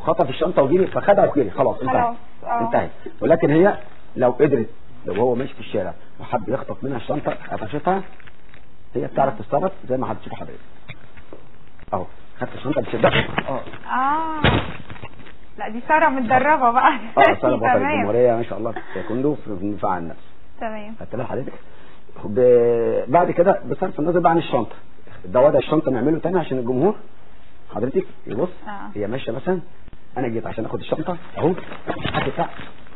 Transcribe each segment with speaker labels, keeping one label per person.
Speaker 1: خطف الشنطه وجري فخدها وجري خلاص انتهت
Speaker 2: خلاص، اه.
Speaker 1: انتهت ولكن هي لو قدرت لو هو ماشي في الشارع وحب يخطف منها الشنطه قفشتها هي بتعرف تتصرف زي ما هتشوف حضرتك اهو خدت الشنطه بشدها اه
Speaker 2: اه لا دي ساره متدربه بقى
Speaker 1: اه ساره بطل
Speaker 2: تمام
Speaker 1: الجمهوريه ما شاء الله في تايكوندو في الدفاع عن النفس
Speaker 2: تمام
Speaker 1: خدت بال حضرتك ب- بعد كده بصرف النظر بقى عن الشنطه ده وضع الشنطه نعمله تاني عشان الجمهور حضرتك يبص
Speaker 2: آه.
Speaker 1: هي ماشيه مثلا انا جيت عشان اخد الشنطه اهو هتدفع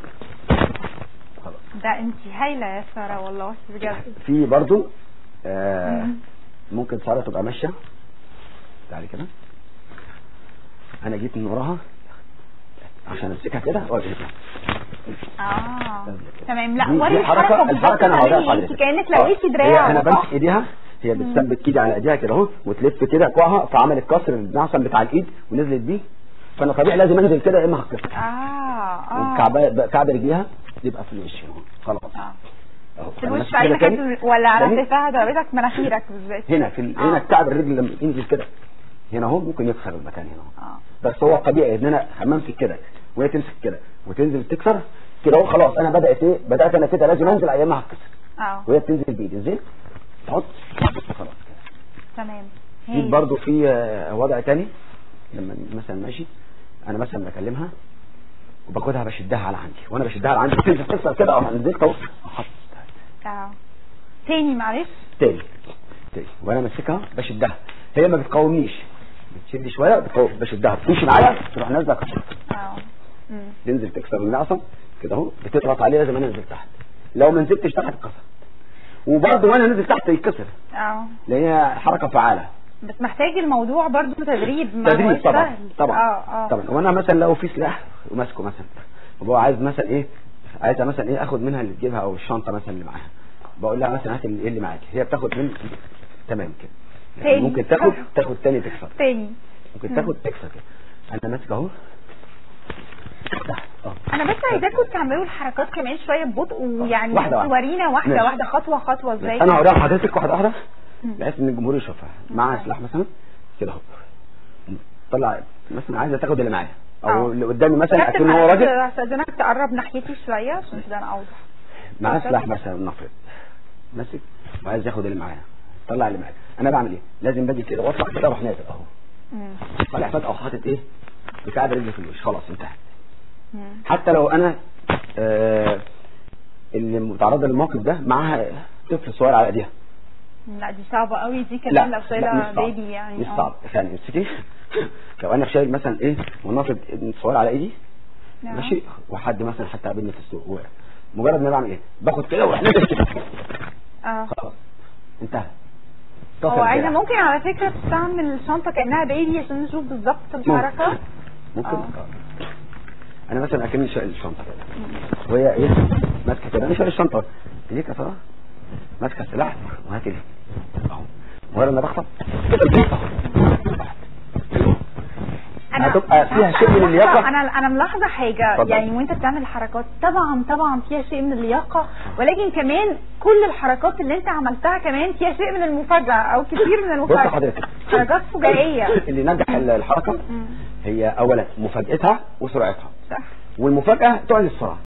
Speaker 1: خلاص
Speaker 2: ده انت هايله يا ساره والله بجد
Speaker 1: في برضو آه
Speaker 2: مم.
Speaker 1: ممكن ساره تبقى ماشيه تعالي كده انا جيت من وراها عشان امسكها كده واجيبها
Speaker 2: اه تمام لا
Speaker 1: دي-
Speaker 2: وري
Speaker 1: دي حركه الحركه انا هوريها
Speaker 2: انت
Speaker 1: لحضرتك
Speaker 2: كانك
Speaker 1: آه.
Speaker 2: لويتي
Speaker 1: هي
Speaker 2: دراع
Speaker 1: انا
Speaker 2: صح؟
Speaker 1: بمسك ايديها هي بتثبت ايدي على ايديها كده اهو وتلف كده كوعها فعملت كسر النعسم بتاع الايد ونزلت بيه فانا طبيعي لازم انزل كده يا اما هتكسر
Speaker 2: اه اه
Speaker 1: وكعب كعب رجليها يبقى في الوش اهو خلاص
Speaker 2: اه
Speaker 1: اهو
Speaker 2: في
Speaker 1: أنا
Speaker 2: الوش
Speaker 1: ماسك
Speaker 2: في اي
Speaker 1: كده
Speaker 2: مكان
Speaker 1: تاني.
Speaker 2: في- ولا على
Speaker 1: تاني.
Speaker 2: كتفها ضربتك مناخيرك بالذات
Speaker 1: هنا في ال-
Speaker 2: آه.
Speaker 1: هنا كعب الرجل لما ينزل كده هنا اهو ممكن يكسر المكان هنا اهو
Speaker 2: اه
Speaker 1: بس هو الطبيعي ان انا همسك كده وهي تمسك كده وتنزل تكسر كده اهو خلاص انا بدات ايه بدات انا كده لازم انزل ايامها هتكسر
Speaker 2: اه
Speaker 1: وهي بتنزل بايدي نزلت تحط خلاص كده
Speaker 2: تمام
Speaker 1: في
Speaker 2: هايل.
Speaker 1: برضو في آه، وضع تاني لما مثلا ماشي انا مثلا بكلمها وباخدها بشدها على عندي وانا بشدها على عندي تنزل تكسر كده اه نزلت اهو أحط.
Speaker 2: اه تاني معلش
Speaker 1: تاني تاني وانا ماسكها بشدها هي ما بتقاومنيش بتشد شويه بتقاوم بشدها بتمشي معايا تروح نازله كسر
Speaker 2: اه مم.
Speaker 1: تنزل تكسر المعصم كده اهو بتضغط عليها زي ما انا نزلت تحت لو ما نزلتش تحت اتكسر وبرضه وانا نازل تحت يتكسر
Speaker 2: اه
Speaker 1: لان هي حركه فعاله
Speaker 2: بس محتاج الموضوع برضو تدريب ما
Speaker 1: تدريب
Speaker 2: هوش
Speaker 1: طبعا
Speaker 2: سهل.
Speaker 1: طبعا
Speaker 2: اه اه
Speaker 1: طبعا وانا مثلا لو في سلاح وماسكه مثلا وهو عايز مثلا ايه عايزه مثلا ايه اخد منها اللي تجيبها او الشنطه مثلا اللي معاها بقول لها مثلا هات اللي إيه اللي معاك هي بتاخد من تمام كده يعني
Speaker 2: تاني.
Speaker 1: ممكن تاخد تاخد تاني تكسر
Speaker 2: تاني
Speaker 1: ممكن تاخد تكسر كده انا ماسك اهو تحت اه
Speaker 2: انا بس عايزاكم تعملوا الحركات كمان شويه ببطء ويعني
Speaker 1: واحدة واحدة.
Speaker 2: تورينا واحده
Speaker 1: ماشي.
Speaker 2: واحده خطوه خطوه ازاي
Speaker 1: انا هوريها لحضرتك واحده واحده
Speaker 2: مم.
Speaker 1: بحيث ان الجمهور يشوفها معاها سلاح مثلا كده اهو طلع مثلا عايزه تاخد اللي معايا او
Speaker 2: اه.
Speaker 1: اللي قدامي مثلا
Speaker 2: كابتن
Speaker 1: اكن هو
Speaker 2: معلش،
Speaker 1: راجل
Speaker 2: استاذنك تقرب ناحيتي شويه عشان كده انا اوضح
Speaker 1: معاه
Speaker 2: اتفضل.
Speaker 1: سلاح مثلا نفرض ماسك وعايز ياخد اللي معايا طلع اللي معايا انا بعمل ايه لازم باجي كده واطلع كده واروح نازل اهو
Speaker 2: مم.
Speaker 1: طالع فجاه وحاطط ايه بكعب رجلي في الوش خلاص انتهى
Speaker 2: مم.
Speaker 1: حتى لو انا آه اللي متعرضه للموقف ده معاها طفل صغير على ايديها
Speaker 2: لا دي صعبه قوي دي
Speaker 1: لا
Speaker 2: كمان لو
Speaker 1: لا مش
Speaker 2: شايله
Speaker 1: صعب
Speaker 2: بيبي يعني
Speaker 1: مش
Speaker 2: اه.
Speaker 1: صعب ثاني امسكي لو انا شايل مثلا ايه ونفرض ابن صغير على ايدي
Speaker 2: نعم.
Speaker 1: ماشي وحد مثلا حتى قابلني في السوق وقع مجرد ما بعمل ايه باخد كده واروح نازل كده
Speaker 2: اه
Speaker 1: خلاص انتهى
Speaker 2: هو
Speaker 1: كسر
Speaker 2: عايزه
Speaker 1: الدراع.
Speaker 2: ممكن على فكره تستعمل الشنطه كانها بيبي عشان نشوف بالظبط الحركه
Speaker 1: ممكن
Speaker 2: اه.
Speaker 1: آه. انا مثلا اكني شايل الشنطه كده وهي ايه ماسكه كده انا شايل الشنطه ليه كده ماسكه السلاح وهات لي اهو مجرد ما بخطف كده هتبقى فيها شيء من اللياقه
Speaker 2: انا انا ملاحظه حاجه
Speaker 1: اتفضل.
Speaker 2: يعني وانت بتعمل الحركات طبعا طبعا فيها شيء من اللياقه ولكن كمان كل الحركات اللي انت عملتها كمان فيها شيء من المفاجاه او كتير من
Speaker 1: بص
Speaker 2: المفاجاه
Speaker 1: حضرتك
Speaker 2: حركات فجائيه
Speaker 1: اللي نجح الحركه
Speaker 2: مم.
Speaker 1: هي اولا مفاجاتها وسرعتها
Speaker 2: صح
Speaker 1: والمفاجاه تعلن السرعه